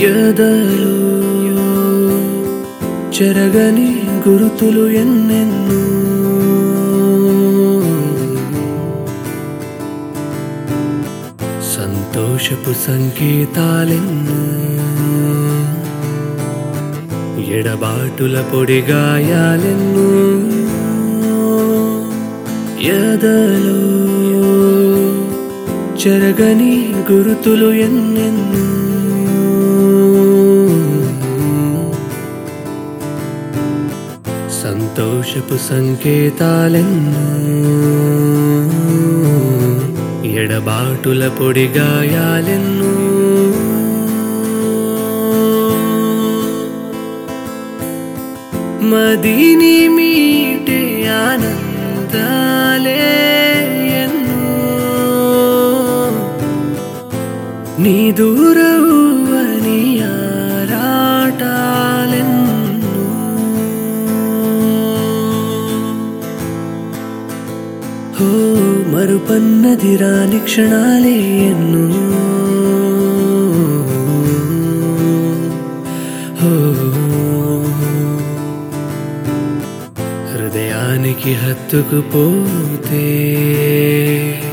ఎదలో చెరగని గురుతులు ఎన్నెన్నో సంతోషపు సంకేతాలెన్నో ఎడబాటుల పొడిగాయాలెన్నో ఎదలో చెరగని గురుతులు ఎన్నెన్నో సంతోషపు సంకేతాలెన్నో ఎడబాటుల పొడిగాయాలెన్నో మదిని మీటే ఆనందాలే ఎన్నో నీ దూరవని ఆరాటాలెన్నో హో మరుపన్నది రాని క్షణాలే ఎన్నో హో హృదయానికి హత్తుకుపోతే